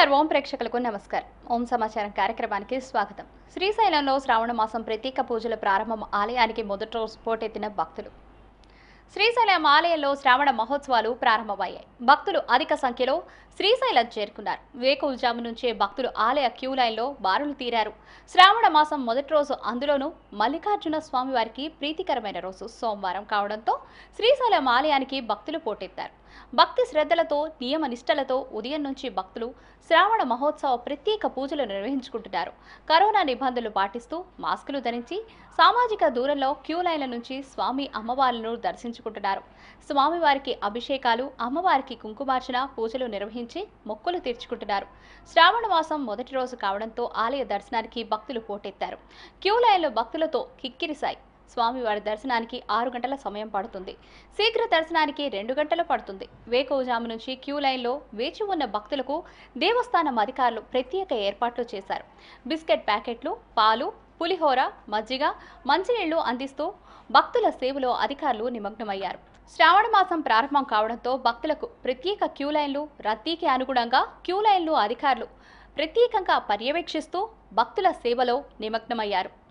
star ఓం ప్రేక్షకులకు నమస్కారం ఓం సమాచారం కార్యక్రమానికి స్వాగతం శ్రీశైలంలో శ్రావణ మాసం ప్రత్యేక పూజల ప్రారంభం ఆలయానికి మొదటి రోజు పోటెత్తిన భక్తులు శ్రీశైలం ఆలయంలో శ్రావణ మహోత్సవాలు ప్రారంభమయ్యాయి భక్తులు అధిక సంఖ్యలో శ్రీశైలం చేరుకున్నారు వేకువజాము నుంచే భక్తులు ఆలయ క్యూ లైన్లో బారులు తీరారు శ్రావణ మాసం మొదటి రోజు అందులోనూ మల్లికార్జున స్వామి వారికి ప్రీతికరమైన రోజు సోమవారం కావడంతో శ్రీశైలం ఆలయానికి భక్తులు పోటెత్తారు భక్తి శ్రద్ధలతో నియమ నిష్టలతో ఉదయం నుంచి భక్తులు శ్రావణ మహోత్సవ ప్రత్యేక పూజలు నిర్వహించుకుంటున్నారు కరోనా నిబంధనలు పాటిస్తూ మాస్కులు ధరించి సామాజిక దూరంలో క్యూ లైన్ల నుంచి స్వామి అమ్మవార్లను దర్శించుకుంటున్నారు స్వామివారికి అభిషేకాలు అమ్మవారికి కుంకుమార్చన పూజలు నిర్వహించి మొక్కులు తీర్చుకుంటున్నారు శ్రావణ మాసం మొదటి రోజు కావడంతో ఆలయ దర్శనానికి భక్తులు పోటెత్తారు క్యూ లైన్లో భక్తులతో కిక్కిరిశాయి స్వామివారి దర్శనానికి ఆరు గంటల సమయం పడుతుంది శీఘ్ర దర్శనానికి రెండు గంటలు పడుతుంది వేకోజాము నుంచి క్యూ లైన్లో వేచి ఉన్న భక్తులకు దేవస్థానం అధికారులు ప్రత్యేక ఏర్పాట్లు చేశారు బిస్కెట్ ప్యాకెట్లు పాలు పులిహోర మజ్జిగ మంచినీళ్లు అందిస్తూ భక్తుల సేవలో అధికారులు నిమగ్నమయ్యారు శ్రావణ మాసం ప్రారంభం కావడంతో భక్తులకు ప్రత్యేక క్యూ లైన్లు రద్దీకి అనుగుణంగా క్యూ లైన్లు అధికారులు ప్రత్యేకంగా పర్యవేక్షిస్తూ భక్తుల సేవలో నిమగ్నమయ్యారు